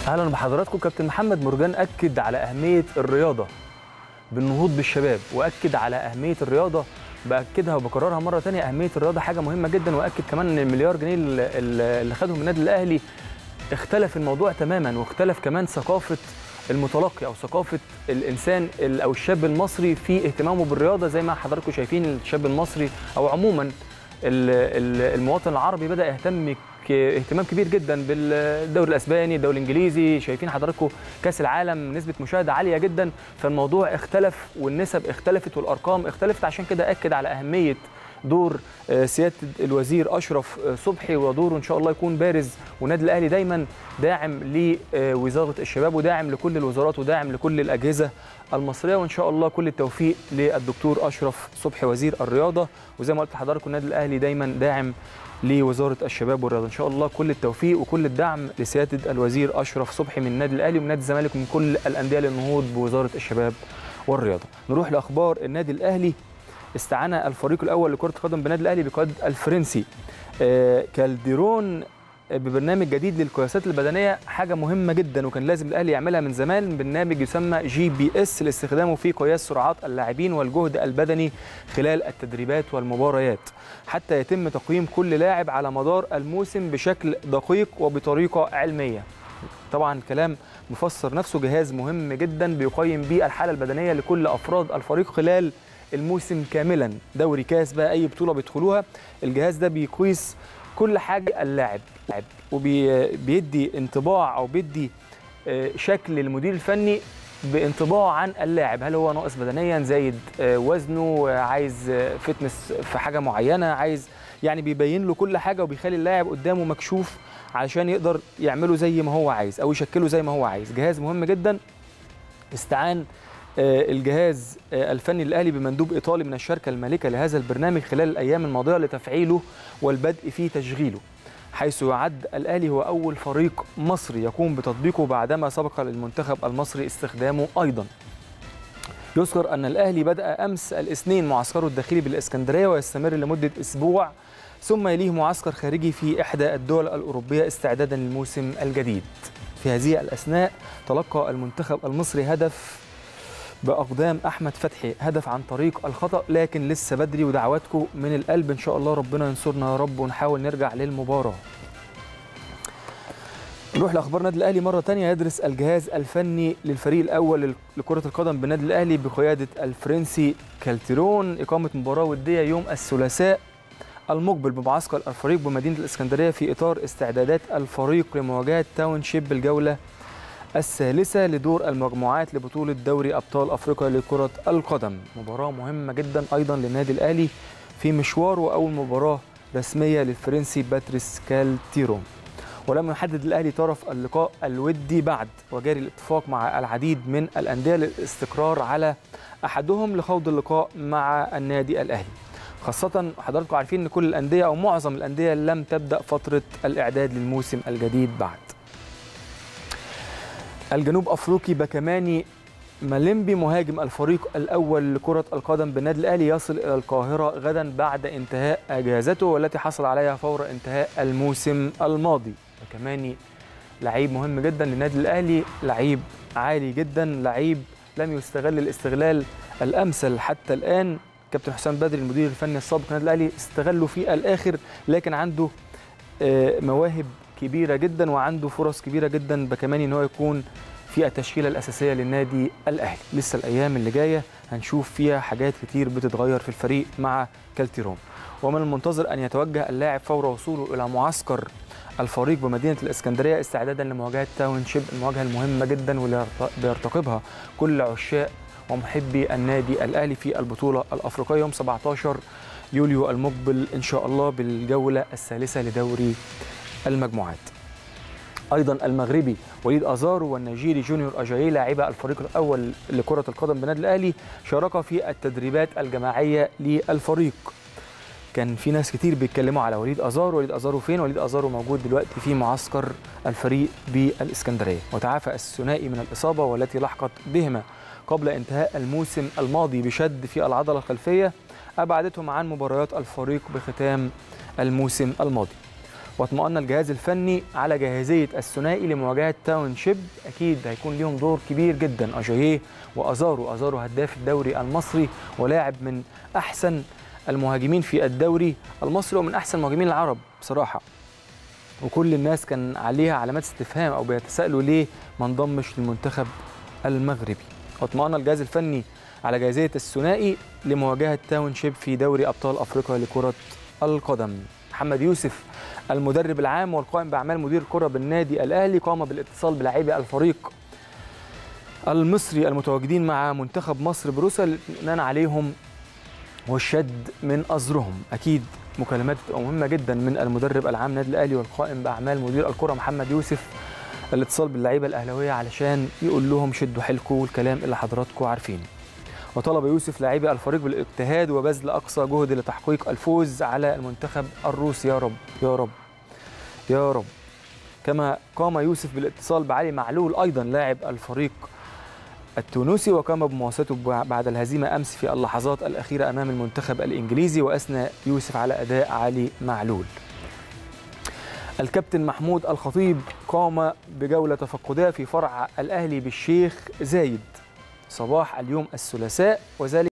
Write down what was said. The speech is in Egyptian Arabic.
اهلا بحضراتكم كابتن محمد مرجان اكد على اهميه الرياضه بالنهوض بالشباب واكد على اهميه الرياضه باكدها وبكررها مره ثانيه اهميه الرياضه حاجه مهمه جدا واكد كمان ان المليار جنيه اللي- اللي خدهم النادي الاهلي اختلف الموضوع تماما واختلف كمان ثقافه المتلقي او ثقافه الانسان ال- او الشاب المصري في اهتمامه بالرياضه زي ما حضراتكم شايفين الشاب المصري او عموما ال- ال- المواطن العربي بدا يهتم ك- اهتمام كبير جدا بالدوري الاسباني الدوري الانجليزي شايفين حضراتكم كاس العالم نسبه مشاهده عاليه جدا فالموضوع اختلف والنسب اختلفت والارقام اختلفت عشان كده اكد على اهميه دور آه، سياده الوزير اشرف آه، صبحي ودوره ان شاء الله يكون بارز والنادي الاهلي دايما داعم لوزاره الشباب وداعم لكل الوزارات وداعم لكل الاجهزه المصريه وان شاء الله كل التوفيق للدكتور اشرف صبحي وزير الرياضه وزي ما قلت لحضراتكم النادي الاهلي دايما داعم لوزاره الشباب والرياضه ان شاء الله كل التوفيق وكل الدعم لسياده الوزير اشرف صبحي من النادي الاهلي ومن نادي الزمالك ومن كل الانديه للنهوض بوزاره الشباب والرياضه نروح لاخبار النادي الاهلي استعان الفريق الاول لكره القدم بالنادي الاهلي بقياده الفرنسي آه، كالديرون ببرنامج جديد للقياسات البدنيه حاجه مهمه جدا وكان لازم الاهلي يعملها من زمان برنامج يسمى جي بي اس لاستخدامه في قياس سرعات اللاعبين والجهد البدني خلال التدريبات والمباريات حتى يتم تقييم كل لاعب على مدار الموسم بشكل دقيق وبطريقه علميه طبعا كلام مفسر نفسه جهاز مهم جدا بيقيم بيه الحاله البدنيه لكل افراد الفريق خلال الموسم كاملا دوري كاس بقى اي بطوله بيدخلوها الجهاز ده بيقيس كل حاجه اللاعب وبيدي انطباع او بيدي آه، شكل المدير الفني بانطباع عن اللاعب هل هو ناقص بدنيا زايد آه، وزنه آه، عايز آه، فتنس في حاجه معينه عايز يعني بيبين له كل حاجه وبيخلي اللاعب قدامه مكشوف علشان يقدر يعمله زي ما هو عايز او يشكله زي ما هو عايز جهاز مهم جدا استعان آه، الجهاز آه، الفني الاهلي بمندوب ايطالي من الشركه المالكه لهذا البرنامج خلال الايام الماضيه لتفعيله والبدء في تشغيله حيث يعد الاهلي هو اول فريق مصري يقوم بتطبيقه بعدما سبق للمنتخب المصري استخدامه ايضا يذكر ان الاهلي بدا امس الاثنين معسكره الداخلي بالاسكندريه ويستمر لمده اسبوع ثم يليه معسكر خارجي في احدى الدول الاوروبيه استعدادا للموسم الجديد في هذه الاثناء تلقى المنتخب المصري هدف باقدام احمد فتحي هدف عن طريق الخطا لكن لسه بدري ودعواتكم من القلب ان شاء الله ربنا ينصرنا يا رب ونحاول نرجع للمباراه نروح لاخبار النادي الاهلي مره تانية يدرس الجهاز الفني للفريق الاول لكره القدم بالنادي الاهلي بقياده الفرنسي كالتيرون اقامه مباراه وديه يوم الثلاثاء المقبل بمعسكر الفريق بمدينه الاسكندريه في اطار استعدادات الفريق لمواجهه تاون شيب الجوله الثالثة لدور المجموعات لبطولة دوري أبطال أفريقيا لكرة القدم مباراة مهمة جدا أيضا للنادي الأهلي في مشواره أول مباراة رسمية للفرنسي باتريس كالتيرون ولم يحدد الأهلي طرف اللقاء الودي بعد وجاري الاتفاق مع العديد من الأندية للاستقرار على أحدهم لخوض اللقاء مع النادي الأهلي خاصة حضراتكم عارفين أن كل الأندية أو معظم الأندية لم تبدأ فترة الإعداد للموسم الجديد بعد الجنوب افريقي بكماني ماليمبي مهاجم الفريق الاول لكره القدم بالنادي الاهلي يصل الى القاهره غدا بعد انتهاء اجازته والتي حصل عليها فور انتهاء الموسم الماضي بكماني لعيب مهم جدا للنادي الاهلي لعيب عالي جدا لعيب لم يستغل الاستغلال الامثل حتى الان كابتن حسام بدري المدير الفني السابق للنادي الاهلي استغله في الاخر لكن عنده آه، مواهب كبيره جدا وعنده فرص كبيره جدا بكماني ان هو يكون في التشكيله الاساسيه للنادي الاهلي لسه الايام اللي جايه هنشوف فيها حاجات كتير بتتغير في الفريق مع كالتيرون ومن المنتظر ان يتوجه اللاعب فور وصوله الى معسكر الفريق بمدينه الاسكندريه استعدادا لمواجهه تاون شيب المواجهه المهمه جدا واللي بيرتقبها كل عشاق ومحبي النادي الاهلي في البطوله الافريقيه يوم 17 يوليو المقبل ان شاء الله بالجوله الثالثه لدوري المجموعات ايضا المغربي وليد ازارو والنيجيري جونيور اجايي لاعبا الفريق الاول لكره القدم بالنادي الاهلي شاركا في التدريبات الجماعيه للفريق كان في ناس كتير بيتكلموا على وليد ازارو وليد ازارو فين وليد ازارو موجود دلوقتي في معسكر الفريق بالاسكندريه وتعافى الثنائي من الاصابه والتي لحقت بهما قبل انتهاء الموسم الماضي بشد في العضله الخلفيه ابعدتهم عن مباريات الفريق بختام الموسم الماضي واطمأن الجهاز الفني على جاهزية الثنائي لمواجهة تاون شيب أكيد هيكون ليهم دور كبير جدا أجاييه وأزارو أزارو هداف الدوري المصري ولاعب من أحسن المهاجمين في الدوري المصري ومن أحسن المهاجمين العرب بصراحة وكل الناس كان عليها علامات استفهام أو بيتساءلوا ليه ما انضمش للمنتخب المغربي واطمأن الجهاز الفني على جاهزية الثنائي لمواجهة تاون شيب في دوري أبطال أفريقيا لكرة القدم محمد يوسف المدرب العام والقائم باعمال مدير الكره بالنادي الاهلي قام بالاتصال بلاعبي الفريق المصري المتواجدين مع منتخب مصر بروسيا للاطمئنان عليهم والشد من ازرهم اكيد مكالمات بتبقى مهمه جدا من المدرب العام النادي الاهلي والقائم باعمال مدير الكره محمد يوسف الاتصال باللعيبه الاهلاويه علشان يقول لهم شدوا حيلكم والكلام اللي حضراتكم عارفينه وطلب يوسف لاعبي الفريق بالاجتهاد وبذل اقصى جهد لتحقيق الفوز على المنتخب الروسي يا رب يا رب يا رب كما قام يوسف بالاتصال بعلي معلول ايضا لاعب الفريق التونسي وقام بمواصلته بعد الهزيمه امس في اللحظات الاخيره امام المنتخب الانجليزي واثنى يوسف على اداء علي معلول الكابتن محمود الخطيب قام بجوله تفقديه في فرع الاهلي بالشيخ زايد صباح اليوم الثلاثاء وذلك